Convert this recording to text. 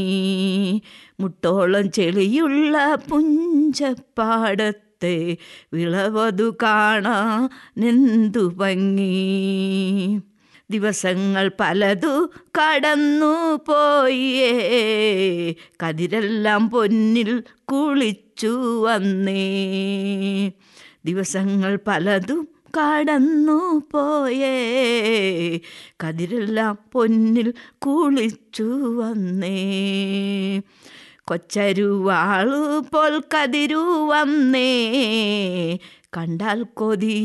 മുട്ടോളം ചെളിയുള്ള പുഞ്ചപ്പാടത്തെ വിളവതു കാണാനെന്തു ഭംഗി ദിവസങ്ങൾ പലതു കടന്നു പോയേ കതിരെല്ലാം പൊന്നിൽ കുളിച്ചു വന്നേ ദിവസങ്ങൾ പലതും കടന്നു പോയേ കതിരെല്ലാം പൊന്നിൽ കുളിച്ചു വന്നേ കൊച്ചരുവാളു പോൽ കതിരു വന്നേ കണ്ടാൽ കൊതി